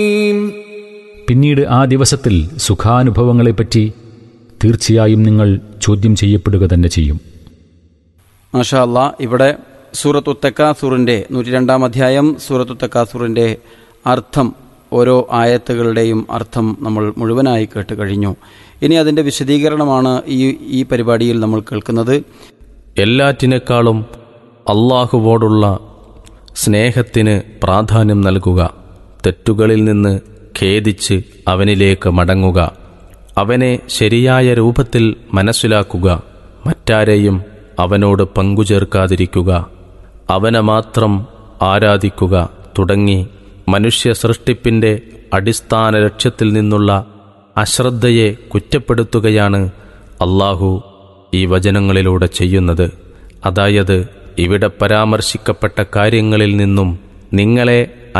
പിന്നീട് ആ ദിവസത്തിൽ സുഖാനുഭവങ്ങളെപ്പറ്റി തീർച്ചയായും നിങ്ങൾ ചോദ്യം ചെയ്യപ്പെടുക തന്നെ ചെയ്യും മാഷാ അല്ലാ ഇവിടെ സൂറത്തു തക്കാസൂറിൻ്റെ നൂറ്റി രണ്ടാം അധ്യായം സൂറത്തു തക്കാസൂറിൻ്റെ അർത്ഥം ഓരോ ആയത്തുകളുടെയും അർത്ഥം നമ്മൾ മുഴുവനായി കേട്ട് കഴിഞ്ഞു ഇനി അതിൻ്റെ വിശദീകരണമാണ് ഈ ഈ പരിപാടിയിൽ നമ്മൾ കേൾക്കുന്നത് എല്ലാറ്റിനേക്കാളും അള്ളാഹുവോടുള്ള സ്നേഹത്തിന് പ്രാധാന്യം നൽകുക തെറ്റുകളിൽ നിന്ന് ഖേദിച്ച് അവനിലേക്ക് മടങ്ങുക അവനെ ശരിയായ രൂപത്തിൽ മനസ്സിലാക്കുക മറ്റാരെയും അവനോട് പങ്കുചേർക്കാതിരിക്കുക അവനെ മാത്രം ആരാധിക്കുക തുടങ്ങി മനുഷ്യ സൃഷ്ടിപ്പിൻ്റെ അടിസ്ഥാന ലക്ഷ്യത്തിൽ നിന്നുള്ള അശ്രദ്ധയെ കുറ്റപ്പെടുത്തുകയാണ് അള്ളാഹു ഈ വചനങ്ങളിലൂടെ ചെയ്യുന്നത് അതായത് ഇവിടെ പരാമർശിക്കപ്പെട്ട കാര്യങ്ങളിൽ നിന്നും നിങ്ങളെ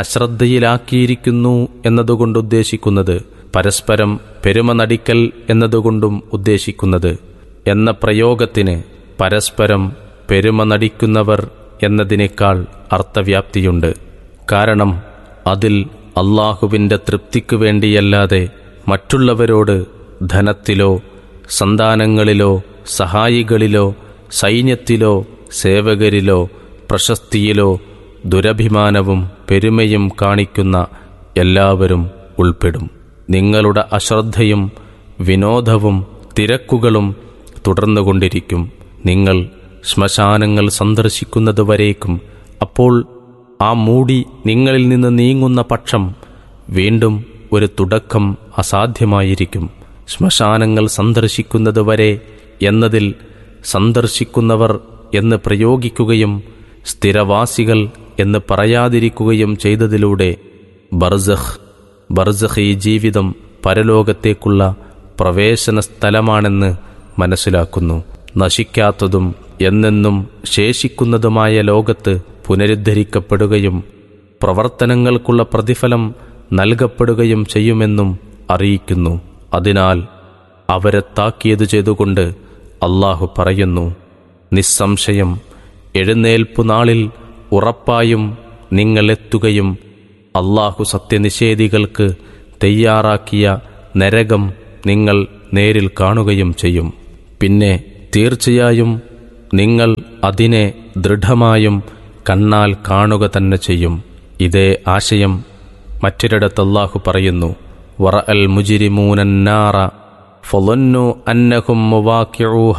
അശ്രദ്ധയിലാക്കിയിരിക്കുന്നു എന്നതുകൊണ്ട് ഉദ്ദേശിക്കുന്നത് പരസ്പരം പെരുമ നടിക്കൽ എന്നതുകൊണ്ടും ഉദ്ദേശിക്കുന്നത് എന്ന പ്രയോഗത്തിന് പരസ്പരം പെരുമ നടിക്കുന്നവർ എന്നതിനേക്കാൾ അർത്ഥവ്യാപ്തിയുണ്ട് കാരണം അതിൽ അള്ളാഹുവിൻ്റെ തൃപ്തിക്കു വേണ്ടിയല്ലാതെ മറ്റുള്ളവരോട് ധനത്തിലോ സന്താനങ്ങളിലോ സഹായികളിലോ സൈന്യത്തിലോ സേവകരിലോ പ്രശസ്തിയിലോ ദുരഭിമാനവും പെരുമയും കാണിക്കുന്ന എല്ലാവരും ഉൾപ്പെടും നിങ്ങളുടെ അശ്രദ്ധയും വിനോദവും തിരക്കുകളും തുടർന്നുകൊണ്ടിരിക്കും നിങ്ങൾ ശ്മശാനങ്ങൾ സന്ദർശിക്കുന്നതുവരേക്കും അപ്പോൾ ആ മൂടി നിങ്ങളിൽ നിന്ന് നീങ്ങുന്ന പക്ഷം വീണ്ടും ഒരു തുടക്കം അസാധ്യമായിരിക്കും ശ്മശാനങ്ങൾ സന്ദർശിക്കുന്നതുവരെ എന്നതിൽ സന്ദർശിക്കുന്നവർ എന്ന് പ്രയോഗിക്കുകയും സ്ഥിരവാസികൾ എന്ന് പറയാതിരിക്കുകയും ചെയ്തതിലൂടെ ബർസഖ് ബർസഖ് ഈ ജീവിതം പരലോകത്തേക്കുള്ള പ്രവേശന സ്ഥലമാണെന്ന് മനസ്സിലാക്കുന്നു നശിക്കാത്തതും എന്നെന്നും ശേഷിക്കുന്നതുമായ ലോകത്ത് പുനരുദ്ധരിക്കപ്പെടുകയും പ്രവർത്തനങ്ങൾക്കുള്ള പ്രതിഫലം നൽകപ്പെടുകയും ചെയ്യുമെന്നും അറിയിക്കുന്നു അതിനാൽ അവരെ താക്കിയത് ചെയ്തുകൊണ്ട് അള്ളാഹു പറയുന്നു നിസ്സംശയം എഴുന്നേൽപ്പു നാളിൽ ഉറപ്പായും നിങ്ങളെത്തുകയും അള്ളാഹു സത്യനിഷേധികൾക്ക് തയ്യാറാക്കിയ നരകം നിങ്ങൾ നേരിൽ കാണുകയും ചെയ്യും പിന്നെ തീർച്ചയായും നിങ്ങൾ അതിനെ ദൃഢമായും കണ്ണാൽ കാണുക തന്നെ ചെയ്യും ഇതേ ആശയം മറ്റൊരിടത്ത് അള്ളാഹു പറയുന്നു വറ അൽ മുജിരിമൂനന്നാറ ഫൊലന്നു അന്നഹും മുവാക്കിഊഹ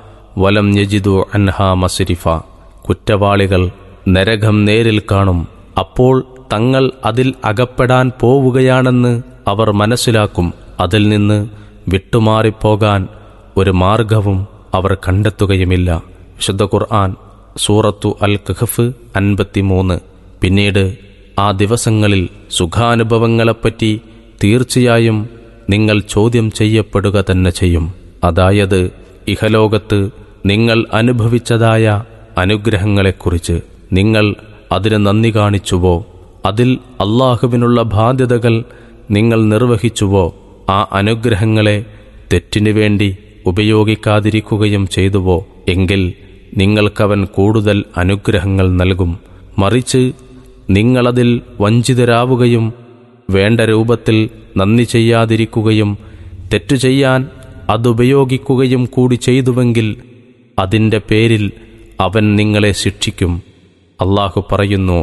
വലം യജിദു അൻഹ മസിരിഫ കുറ്റവാളികൾ നരകം നേരിൽ കാണും അപ്പോൾ തങ്ങൾ അതിൽ അകപ്പെടാൻ പോവുകയാണെന്ന് അവർ മനസ്സിലാക്കും അതിൽ നിന്ന് വിട്ടുമാറിപ്പോകാൻ ഒരു മാർഗവും അവർ കണ്ടെത്തുകയുമില്ല വിശുദ്ധ ഖുർആൻ സൂറത്തു അൽ കഹഫ് അൻപത്തിമൂന്ന് പിന്നീട് ആ ദിവസങ്ങളിൽ സുഖാനുഭവങ്ങളെപ്പറ്റി തീർച്ചയായും നിങ്ങൾ ചോദ്യം ചെയ്യപ്പെടുക തന്നെ ചെയ്യും അതായത് ഇഹലോകത്ത് നിങ്ങൾ അനുഭവിച്ചതായ അനുഗ്രഹങ്ങളെക്കുറിച്ച് നിങ്ങൾ അതിന് നന്ദി കാണിച്ചുവോ അതിൽ അള്ളാഹുവിനുള്ള ബാധ്യതകൾ നിങ്ങൾ നിർവഹിച്ചുവോ ആ അനുഗ്രഹങ്ങളെ തെറ്റിനു വേണ്ടി ഉപയോഗിക്കാതിരിക്കുകയും ചെയ്തുവോ എങ്കിൽ നിങ്ങൾക്കവൻ കൂടുതൽ അനുഗ്രഹങ്ങൾ നൽകും മറിച്ച് നിങ്ങളതിൽ വഞ്ചിതരാവുകയും വേണ്ട രൂപത്തിൽ നന്ദി ചെയ്യാതിരിക്കുകയും തെറ്റു ചെയ്യാൻ അതുപയോഗിക്കുകയും കൂടി ചെയ്തുവെങ്കിൽ അതിൻ്റെ പേരിൽ അവൻ നിങ്ങളെ ശിക്ഷിക്കും അള്ളാഹു പറയുന്നു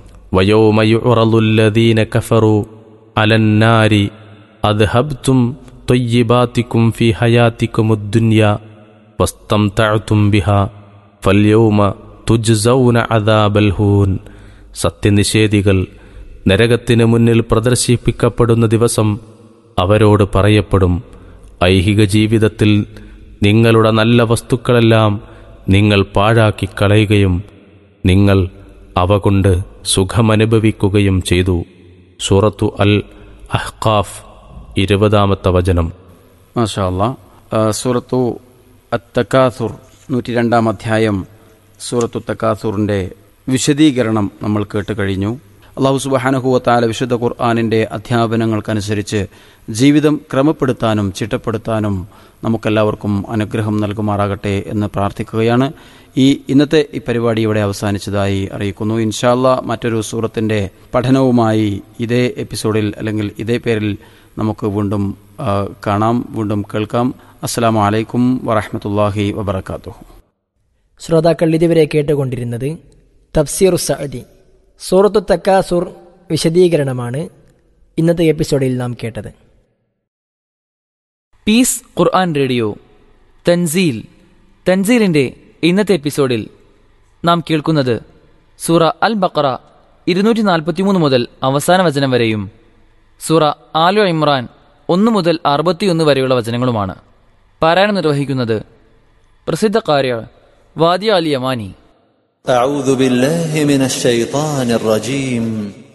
വയോമയുറലുല്ലദീന കഫറു അലന്നാരി അദ്ഹബ്തും തൊയ്യിബാത്തിക്കും ഫി ഹയാത്തിക്കുമുദ്ദുന്യ വസ്തം തഴത്തും ബിഹ ഫല്യൗമ തുജ്സൗന അദാബൽ ഹൂൻ സത്യനിഷേധികൾ നരകത്തിന് മുന്നിൽ പ്രദർശിപ്പിക്കപ്പെടുന്ന ദിവസം അവരോട് പറയപ്പെടും ഐഹിക ജീവിതത്തിൽ നിങ്ങളുടെ നല്ല വസ്തുക്കളെല്ലാം നിങ്ങൾ പാഴാക്കി കളയുകയും നിങ്ങൾ അവ കൊണ്ട് സുഖമനുഭവിക്കുകയും ചെയ്തു സൂറത്തു അൽ അഹ്കാഫ് ഇരുപതാമത്തെ വചനം മാഷാ അല്ലാ ആ, സൂറത്തു അത്തക്കാസുർ നൂറ്റി രണ്ടാം അധ്യായം സൂറത്തു തക്കാസുറിൻ്റെ വിശദീകരണം നമ്മൾ കേട്ട് കഴിഞ്ഞു അള്ളാഹു സുബാനഹുവത്താല വിശുദ്ധ ഖുർആാനിൻ്റെ അധ്യാപനങ്ങൾക്കനുസരിച്ച് ജീവിതം ക്രമപ്പെടുത്താനും ചിട്ടപ്പെടുത്താനും നമുക്കെല്ലാവർക്കും അനുഗ്രഹം നൽകുമാറാകട്ടെ എന്ന് പ്രാർത്ഥിക്കുകയാണ് ഈ ഇന്നത്തെ ഈ പരിപാടി ഇവിടെ അവസാനിച്ചതായി അറിയിക്കുന്നു ഇൻഷാല്ല മറ്റൊരു സൂറത്തിൻ്റെ പഠനവുമായി ഇതേ എപ്പിസോഡിൽ അല്ലെങ്കിൽ ഇതേ പേരിൽ നമുക്ക് വീണ്ടും ആ, കാണാം വീണ്ടും കേൾക്കാം അസ്സാം വലൈക്കും വറഹമത്തല്ലാഹി വബർക്കാത്തു ശ്രോതാക്കൾ ഇതുവരെ കേട്ടുകൊണ്ടിരുന്നത് തഫ്സീർ സഅദി സൂറത്തു തക്കാസുർ വിശദീകരണമാണ് ഇന്നത്തെ എപ്പിസോഡിൽ നാം കേട്ടത് പീസ് ഖുർആൻ റേഡിയോ തൻസീൽ തൻസീലിന്റെ ഇന്നത്തെ എപ്പിസോഡിൽ നാം കേൾക്കുന്നത് സൂറ അൽ ബക്കറ ഇരുന്നൂറ്റി നാൽപ്പത്തിമൂന്ന് മുതൽ അവസാന വചനം വരെയും സൂറ ആലു ഇമ്രാൻ ഒന്ന് മുതൽ അറുപത്തിയൊന്ന് വരെയുള്ള വചനങ്ങളുമാണ് പാരായണം നിർവഹിക്കുന്നത് പ്രസിദ്ധ കാര്യ വാദിയ അലി യമാനി أعوذ بالله من الشيطان الرجيم